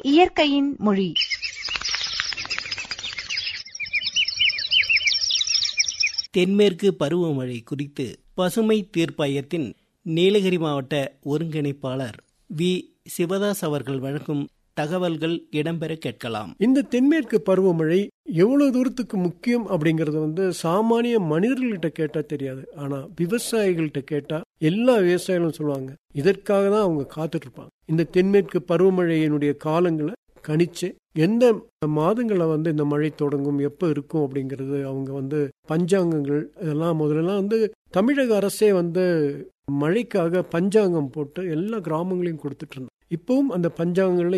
இயற்கையின் மொழி தென்மேற்கு பருவமழை குறித்து பசுமை தீர்ப்பாயத்தின் நீலகிரி மாவட்ட ஒருங்கிணைப்பாளர் வி சிவதாஸ் அவர்கள் வழங்கும் தகவல்கள் இடம்பெற கேட்கலாம் இந்த தென்மேற்கு பருவமழை எவ்வளவு தூரத்துக்கு முக்கியம் அப்படிங்கறது வந்து சாமானிய மனிதர்கள்கிட்ட கேட்டா தெரியாது ஆனா விவசாயிகள்கிட்ட கேட்டா எல்லா விவசாயிகளும் சொல்லுவாங்க இதற்காக தான் அவங்க காத்துட்டு இருப்பாங்க இந்த தென்மேற்கு பருவமழையினுடைய காலங்களை கணிச்சு எந்த மாதங்களை வந்து இந்த மழை தொடங்கும் எப்ப இருக்கும் அப்படிங்கிறது அவங்க வந்து பஞ்சாங்கங்கள் இதெல்லாம் முதல்லலாம் வந்து தமிழக அரசே வந்து மழைக்காக பஞ்சாங்கம் போட்டு எல்லா கிராமங்களையும் கொடுத்துட்டு இருந்தாங்க இப்பவும் அந்த பஞ்சாங்கங்கள்ல